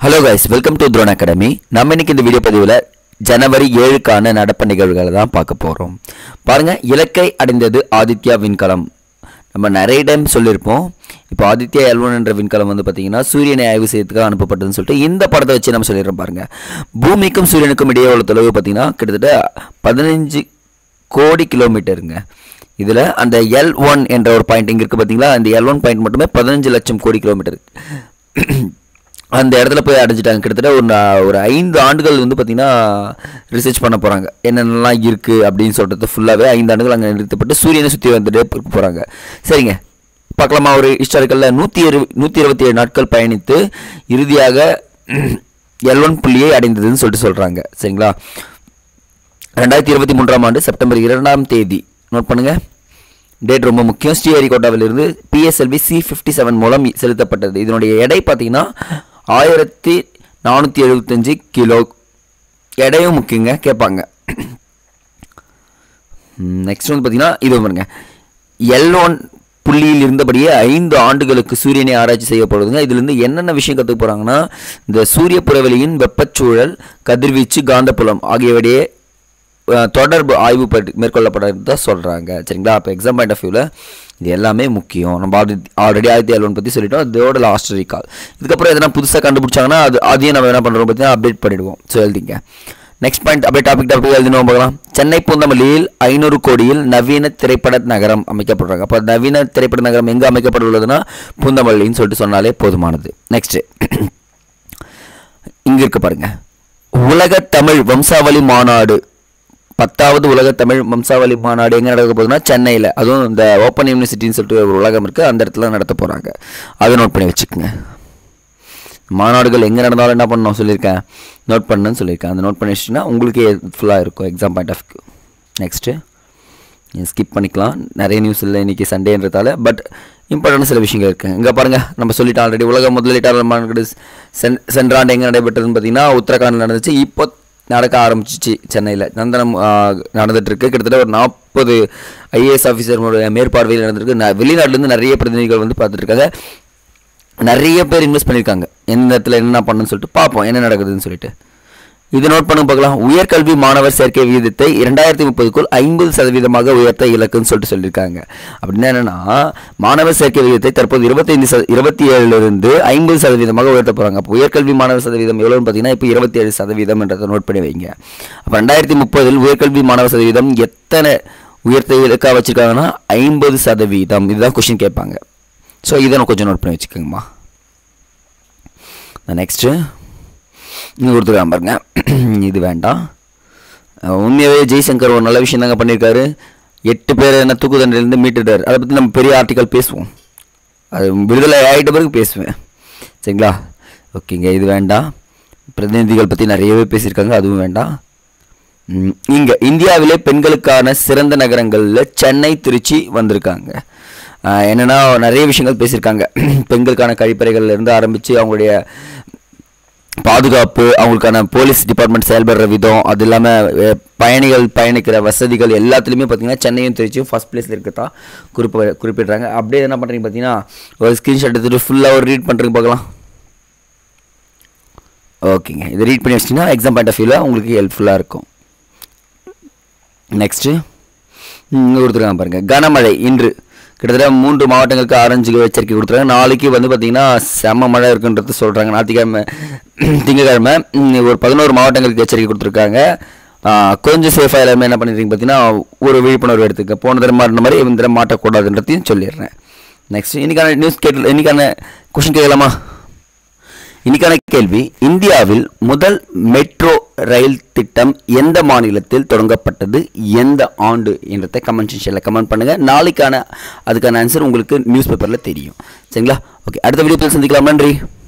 hello guys welcome to throne academy நம்ம இன்னைக்கு இந்த வீடியோ பதிவில் ஜனவரி ஏழுக்கான நடப்பு நிகழ்வுகளை தான் பார்க்க போகிறோம் பாருங்க இலக்கை அடைந்தது ஆதித்யா விண்கலம் நம்ம நிறைய டைம் சொல்லியிருப்போம் இப்போ ஆதித்யா எல்வன் என்ற விண்கலம் வந்து பார்த்தீங்கன்னா சூரியனை ஆய்வு செய்யறதுக்காக அனுப்பப்பட்டதுன்னு சொல்லிட்டு இந்த படத்தை வச்சு நம்ம சொல்லிடுறோம் பாருங்க பூமிக்கும் சூரியனுக்கும் இடையே உள்ள தொலைவு பார்த்தீங்கன்னா கிட்டத்தட்ட பதினஞ்சு கோடி கிலோமீட்டருங்க இதில் அந்த எல் ஒன் என்ற ஒரு பாயிண்ட் இங்கே இருக்குது பார்த்தீங்களா அந்த எல் ஒன் பாயிண்ட் மட்டுமே பதினஞ்சு லட்சம் கோடி கிலோமீட்டர் அந்த இடத்துல போய் அடைஞ்சிட்டாங்க கிட்டத்தட்ட ஒரு நா- ஒரு ஐந்து ஆண்டுகள் வந்து பார்த்திங்கன்னா ரிசர்ச் பண்ண போகிறாங்க என்னென்னலாம் இருக்குது அப்படின்னு சொல்கிறது ஃபுல்லாகவே ஐந்து ஆண்டுகள் அங்கே நிறுத்தப்பட்டு சூரியனை சுற்றி வந்துட்டே போகிறாங்க சரிங்க பார்க்கலாமா ஒரு ஹிஸ்டாரிக்கலில் நூற்றி இரு நூற்றி இருபத்தி ஏழு நாட்கள் பயணித்து இறுதியாக எல் ஒன் புள்ளியை அடைந்ததுன்னு சொல்லிட்டு சொல்கிறாங்க சரிங்களா ரெண்டாயிரத்தி இருபத்தி மூன்றாம் ஆண்டு செப்டம்பர் இரண்டாம் தேதி நோட் பண்ணுங்க டேட் ரொம்ப முக்கியம் ஸ்ரீஹரிகோட்டாவிலிருந்து பிஎஸ்எல்வி சி ஃபிஃப்டி செவன் மூலம் செலுத்தப்பட்டது இதனுடைய எடை பார்த்தீங்கன்னா ஆயிரத்தி நானூற்றி எழுபத்தஞ்சு கிலோ எடையும் முக்கியங்க கேட்பாங்க நெக்ஸ்ட் வந்து பார்த்தீங்கன்னா இது பாருங்க எல் ஒன் புள்ளியில் இருந்தபடியே ஐந்து ஆண்டுகளுக்கு சூரியனை ஆராய்ச்சி செய்யப்படுதுங்க இதிலிருந்து என்னென்ன விஷயம் கற்றுக்க போகிறாங்கன்னா இந்த சூரிய புறவெளியின் வெப்பச்சூழல் கதிர்வீச்சு காந்தப்புலம் ஆகியவடையே அஹ், தொடர்பு ஆய்வு பற்றி மேற்கொள்ளப்பட்டதா சொல்கிறாங்க சரிங்களா அப்போ எக்ஸாம் பாயிண்ட் ஆஃப் வியூவில் இது எல்லாமே முக்கியம் நம்ம ஆல்ரெடி ஆல்ரெடி ஆயிரத்தி ஏழு பற்றி சொல்லிட்டோம் அதோட லாஸ்ட் ரீகால் இதுக்கப்புறம் எதனா புதுசாக கண்டுபிடிச்சாங்கன்னா அது அதையும் நம்ம என்ன பண்ணுறோம் பார்த்தீங்கன்னா அப்டேட் பண்ணிடுவோம் ஸோ எழுதிங்க நெக்ஸ்ட் பாயிண்ட் அப்படியே டாபிக் டாபிக் எழுதினோம் பார்க்கலாம் சென்னை பூந்தமல்லியில் ஐநூறு கோடியில் நவீன திரைப்பட நகரம் அமைக்கப்படுறாங்க அப்போ நவீன திரைப்பட நகரம் எங்கே அமைக்கப்பட்டுள்ளதுன்னா பூந்தமல்லின்னு சொல்லிட்டு சொன்னாலே போதுமானது நெக்ஸ்ட்டு இங்க இருக்கு பாருங்க உலக தமிழ் வம்சாவளி மாநாடு பத்தாவது உலக தமிழ் வம்சாவளி மாநாடு எங்கே நடக்க போகுதுன்னா சென்னையில் அதுவும் இந்த ஓப்பன் யூனிவர்சிட்டின்னு சொல்லிட்டு ஒரு உலகம் இருக்குது அந்த இடத்துல நடத்த போகிறாங்க அதை நோட் பண்ணி வச்சுக்கோங்க மாநாடுகள் எங்கே நடந்தாலும் என்ன பண்ணணும் சொல்லியிருக்கேன் நோட் பண்ணுன்னு சொல்லியிருக்கேன் அந்த நோட் பண்ணி வச்சிட்டிங்கன்னா உங்களுக்கே ஃபுல்லாக இருக்கும் exam point of next skip பண்ணிக்கலாம் நிறைய நியூஸ் இல்லை இன்றைக்கி சண்டேன்றதால பட் இம்பார்ட்டன்ட் சில விஷயங்கள் இருக்குது இங்கே பாருங்கள் நம்ம சொல்லிட்டோம் ஆல்ரெடி உலக முதலீட்டாளர் மாநாடு சென் சென்ற ஆண்டு எங்கே நடைபெற்றதுன்னு பார்த்தீங்கன்னா உத்தரகாண்ட் நடந்துச்சு இப்போ நடக்க ஆரம்பிச்சிச்சு சென்னையில் நந்தனம் நடந்துட்டுருக்கு கிட்டத்தட்ட ஒரு நாற்பது ஐஏஎஸ் ஆஃபீஸர்களுடைய மேற்பார்வையில் நடந்திருக்கு ந- வெளிநாட்டுலேருந்து நிறைய பிரதிநிதிகள் வந்து பார்த்துட்டு இருக்காங்க நிறைய பேர் இன்வெஸ்ட் பண்ணியிருக்காங்க எந்த இடத்துல என்ன பண்ணணும்னு சொல்லிட்டு பார்ப்போம் என்ன நடக்குதுன்னு சொல்லிட்டு இது நோட் பண்ணி பார்க்கலாம் உயர்கல்வி மாணவர் சேர்க்கை விகிதத்தை இரண்டாயிரத்தி முப்பதுக்குள் ஐம்பது சதவீதமாக உயர்த்த இலக்குன்னு சொல்லிட்டு சொல்லியிருக்காங்க அப்படின்னா என்னன்னா மாணவர் சேர்க்கை விகிதத்தை தற்போது இருபத்தைந்து சத இருபத்தி ஏழுலேருந்து ஐம்பது சதவீதமாக உயர்த்த போகிறாங்க அப்போ உயர்கல்வி மாணவர் சதவீதம் எவ்வளோன்னு பார்த்தீங்கன்னா இப்போ இருபத்தி ஏழு சதவீதம்ன்றதை நோட் பண்ணி வைங்க அப்போ ரெண்டாயிரத்தி முப்பதில் உயர்கல்வி மாணவர் சதவீதம் எத்தனை உயர்த்த இலக்காக வச்சுருக்காங்கன்னா ஐம்பது சதவீதம் இதுதான் கொஷின் கேட்பாங்க ஸோ இதை நான் கொஞ்சம் நோட் பண்ணி வச்சுக்கோங்கம்மா நெக்ஸ்ட்டு இங்கே கொடுத்துருக்கான் பாருங்க இது வேண்டாம் அஹ் உண்மையாகவே ஜெய்சங்கர் ஒரு நல்ல விஷயம் தாங்க பண்ணியிருக்காரு எட்டு பேர் என்ன தூக்கு தண்டனையிலேருந்து மீட்டுட்டார் அதை பற்றி நம்ம பெரிய ஆர்டிக்கல் பேசுவோம் அது விடுதலை ஆகிட்ட பிறகு பேசுவேன் சரிங்களா ஓகேங்க இது வேண்டாம் பிரதிநிதிகள் பற்றி நிறையவே பேசியிருக்காங்க அதுவும் வேண்டாம் இங்கே இந்தியாவிலே பெண்களுக்கான சிறந்த நகரங்களில் சென்னை திருச்சி வந்திருக்காங்க ஆஹ் என்னன்னா நிறைய விஷயங்கள் பேசியிருக்காங்க பெண்களுக்கான கழிப்பறைகள்ல இருந்து ஆரம்பித்து அவங்களுடைய பாதுகாப்பு அவங்களுக்கான போலீஸ் டிபார்ட்மெண்ட் செயல்படுற விதம் அது இல்லாமல் அஹ், பயணிகள் பயணிக்கிற வசதிகள் எல்லாத்துலேயுமே பார்த்தீங்கன்னா சென்னையும் திருச்சியும் ஃபஸ்ட் பிளேஸில் இருக்கதா குறிப்ப குறிப்பிடுறாங்க அப்படியே என்ன பண்ணுறீங்க பார்த்தீங்கன்னா ஒரு ஸ்க்ரீன்ஷாட் எடுத்துகிட்டு ஃபுல்லாக ஒரு ரீட் பண்ணுறீங்க பார்க்கலாம் ஓகேங்க இதை ரீட் பண்ணி வச்சிட்டிங்கன்னா எக்ஸாம் பாயிண்ட் ஆஃப் வியூவில் உங்களுக்கு ஹெல்ப்ஃபுல்லாக இருக்கும் நெக்ஸ்ட்டு இங்கே கொடுத்துருக்காங்க பாருங்கள் கனமழை இன்று கிட்டத்தட்ட மூன்று மாவட்டங்களுக்கு ஆரஞ்சு எச்சரிக்கை கொடுத்துருக்காங்க நாளைக்கு வந்து பார்த்திங்கன்னா செம்ம மழை இருக்குன்றது சொல்கிறாங்க ஞாயிற்றுக்கிழமை திங்கக்கிழமை ம், ஒரு பதினோரு மாவட்டங்களுக்கு எச்சரிக்கை கொடுத்துருக்காங்க ஆ, கொஞ்சம் சேஃபாக எல்லாமே என்ன பண்ணிருக்கீங்க பார்த்தீங்கன்னா ஒரு விழிப்புணர்வு எடுத்துக்க போன தடவை மாட்டின மாதிரி இந்த தடவை மாட்டக்கூடாதுன்றதையும் சொல்லிடுறேன் நெக்ஸ்ட் இன்னைக்கான நியூஸ் கேட்டு இன்னைக்கான கொஷின் கேட்கலாமா இன்னைக்கான கேள்வி இந்தியாவில் முதல் மெட்ரோ ரயில் திட்டம் எந்த மாநிலத்தில் தொடங்கப்பட்டது எந்த ஆண்டு என்றதை கமெண்ட் செக்ஷனில் கமெண்ட் பண்ணுங்க நாளைக்கான அதுக்கான ஆன்சர் உங்களுக்கு நியூஸ் பேப்பரில் தெரியும் சரிங்களா ஓகே அடுத்த வீடியோவில் சந்திக்கலாம் நன்றி